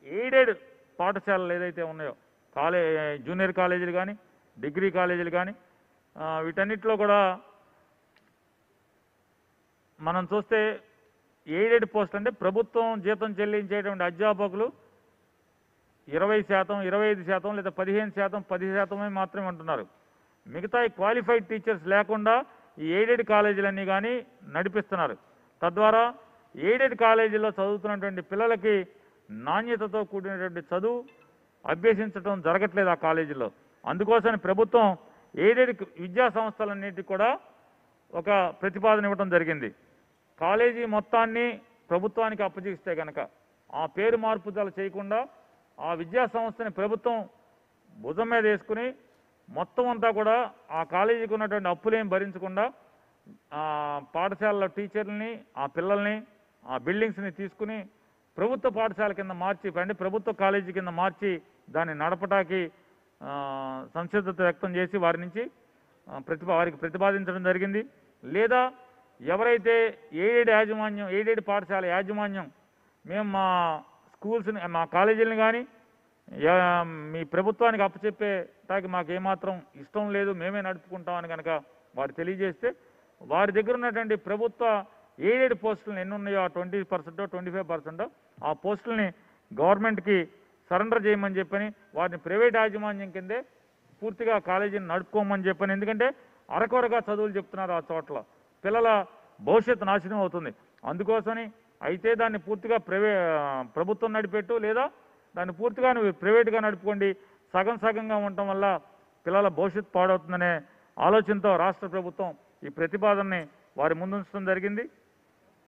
aided పాఠశాలలు ఏదైతే ఉన్నాయో కాలే జూనియర్ కాలేజీలు కానీ డిగ్రీ కాలేజీలు కానీ ఆ, వీటన్నిటిలో కూడా మనం చూస్తే ఎయిడెడ్ పోస్ట్ అంటే ప్రభుత్వం జీతం చెల్లించేటువంటి అధ్యాపకులు ఇరవై శాతం ఇరవై ఐదు శాతం లేదా పదిహేను శాతం పది శాతమే మాత్రమే ఉంటున్నారు మిగతా ఈ క్వాలిఫైడ్ టీచర్స్ లేకుండా ఈ ఎయిడెడ్ కాలేజీలన్నీ కానీ నడిపిస్తున్నారు తద్వారా ఎయిడెడ్ కాలేజీలో చదువుతున్నటువంటి పిల్లలకి నాణ్యతతో కూడినటువంటి చదువు అభ్యసించడం జరగట్లేదు ఆ కాలేజీలో అందుకోసమని ప్రభుత్వం ఎయిడెడ్ విద్యా సంస్థలన్నిటికీ కూడా ఒక ప్రతిపాదన ఇవ్వడం జరిగింది కాలేజీ మొత్తాన్ని ప్రభుత్వానికి అప్పచెప్తే కనుక ఆ పేరు మార్పుదల చేయకుండా ఆ విద్యా సంస్థని ప్రభుత్వం భుజం మీద వేసుకుని మొత్తం అంతా కూడా ఆ కాలేజీకి ఉన్నటువంటి అప్పులేం భరించకుండా ఆ పాఠశాలలో టీచర్లని ఆ పిల్లల్ని ఆ బిల్డింగ్స్ని తీసుకుని ప్రభుత్వ పాఠశాల కింద మార్చి అంటే ప్రభుత్వ కాలేజీ కింద మార్చి దాన్ని నడపటానికి ఆ, సంసిద్ధత వ్యక్తం చేసి వారి నుంచి ఆ, ప్రతిభ వారికి ప్రతిపాదించడం జరిగింది లేదా ఎవరైతే ఎయిడెడ్ యాజమాన్యం ఎయిడెడ్ పాఠశాల యాజమాన్యం మేము మా స్కూల్స్ని మా కాలేజీలను కానీ మీ ప్రభుత్వానికి అప్పచెప్పేటానికి మాకు ఏమాత్రం ఇష్టం లేదు మేమే నడుపుకుంటామని కనుక వారు తెలియజేస్తే వారి దగ్గర ఉన్నటువంటి ప్రభుత్వ ఎయిడెడ్ పోస్టులను ఎన్ని ఉన్నాయో ఆ ట్వంటీ పర్సెంటో ట్వంటీ ఫైవ్ పర్సెంటో ఆ పోస్టులని గవర్నమెంట్కి సరెండర్ చేయమని చెప్పని వారిని ప్రైవేట్ యాజమాన్యం కిందే పూర్తిగా కాలేజీని నడుపుకోమని చెప్పని ఎందుకంటే అరకొరగా చదువులు చెప్తున్నారు ఆ చోట్ల పిల్లల భవిష్యత్తు నాశనం అవుతుంది అందుకోసమని అయితే దాన్ని పూర్తిగా ప్రైవే ప్రభుత్వం నడిపెట్టు లేదా దాన్ని పూర్తిగా నువ్వు ప్రైవేట్గా నడుపుకోండి సగం సగంగా ఉండటం వల్ల పిల్లల భవిష్యత్తు పాడవుతుందనే ఆలోచనతో రాష్ట్ర ప్రభుత్వం ఈ ప్రతిపాదనని వారి ముందుంచడం జరిగింది